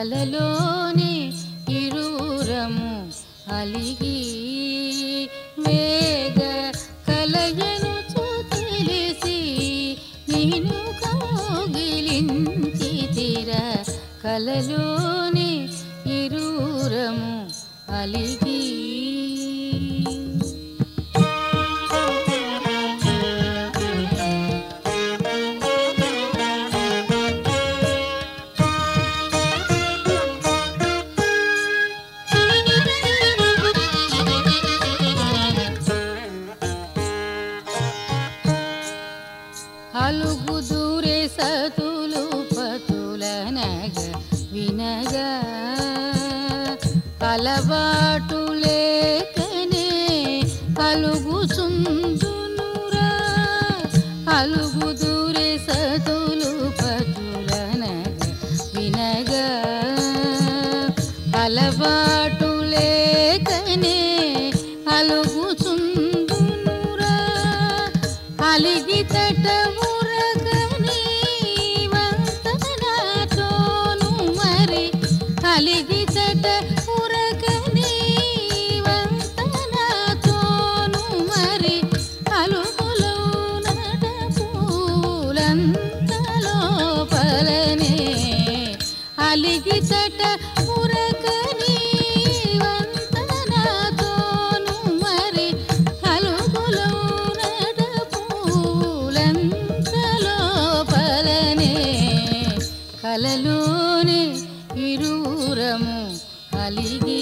కలలోని ఇరురము అలిగి వేగ కలయను తెలిసి నేను కౌగిలించి తీర కలలోని ఇరురము అలిగి అలుగు దూరే సతులు పతుల నగ వినగ అలవాటు లేకనే అలుగు చుందునురా అలుగు దూరే సతులు పతుల నగ వినగ అలవాటు లేకనే అలుగు చుందునురా అలిగి తట మురగని వంతనతోను మరి అలిగి తట మురగని వంతనతోను మరి అలుగులో నట పూలంతలో పలనే అలిగి తట మురగని వంతనతోను మరి అలుగులో నట పూలంతలో పలనే కలలోని ఇరురము అలిగి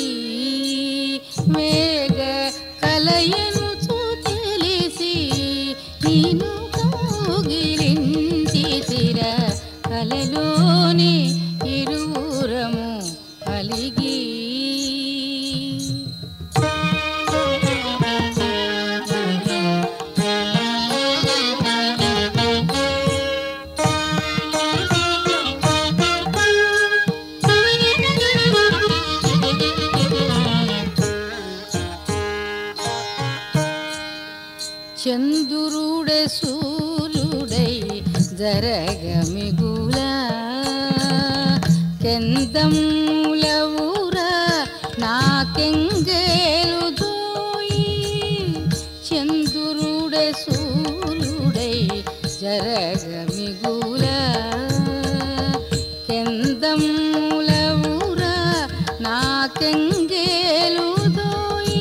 మేఘ కలయను తెలిసి నేను కౌగిలించి తిర కలలోని ఇరురము అలిగి చందురుడే సూర్యుడై జరగమిగుల కెందములవురా నాకెంగేలు దోయి చందురుడే సూర్యుడై జరగమిగుల కెందములవురా నాకెంగేలు దోయి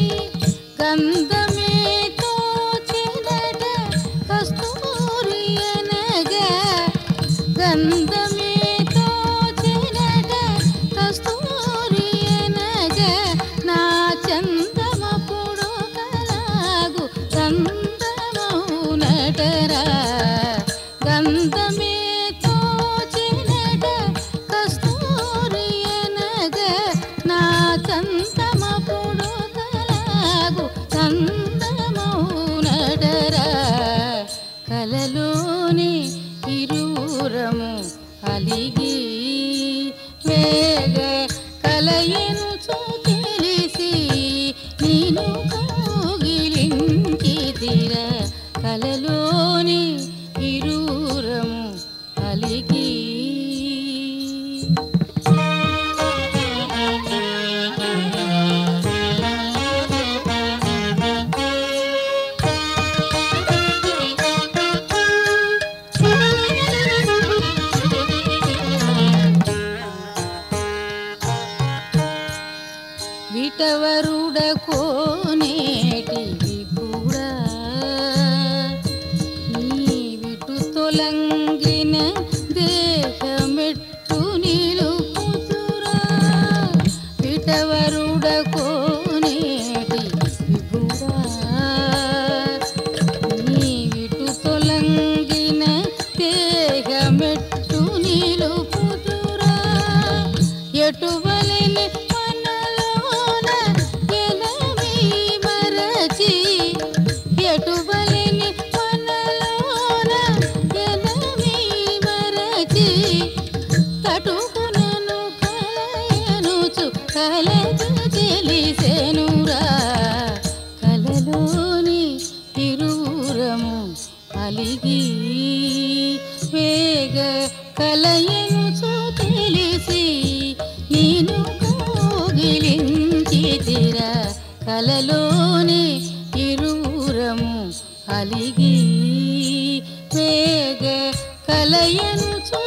గంధమే తోచెదట కస్తూరి అనగా గంధమే తోచెదట కస్తూరి అనగా నా చందమ పొడుగలాగు చందమౌనటరా గంధమే తోచెదట కస్తూరి అనగా నా చందమ పొడుగలాగు చందమౌనటరా కలలోని ఇరురము అలిగి వేగ కలయను తెలిసి నేను కౌగిలించి తీర కలలోని ఇరురము అలిగి విటవరుడ కోనేటి విపుడా నీ విటు తొలంగిన దేహమెట్టు నిలుపుతురా విటవరుడ కోనేటి విపుడా నీ విటు తొలంగిన దేహమెట్టు నిలుపుతురా ఎటువలెని మనలోన ఎలవి మరచి ఎటువలెని మనలోన ఎలవి మరచి తటుకునను కలయనుచు కలదు తెలిసెనురా కలలోని తిరురము అలిగి వేగ కలయనుచు తెలిసి కలలోని ఇరువురము అలిగి వేగ కలయనుచు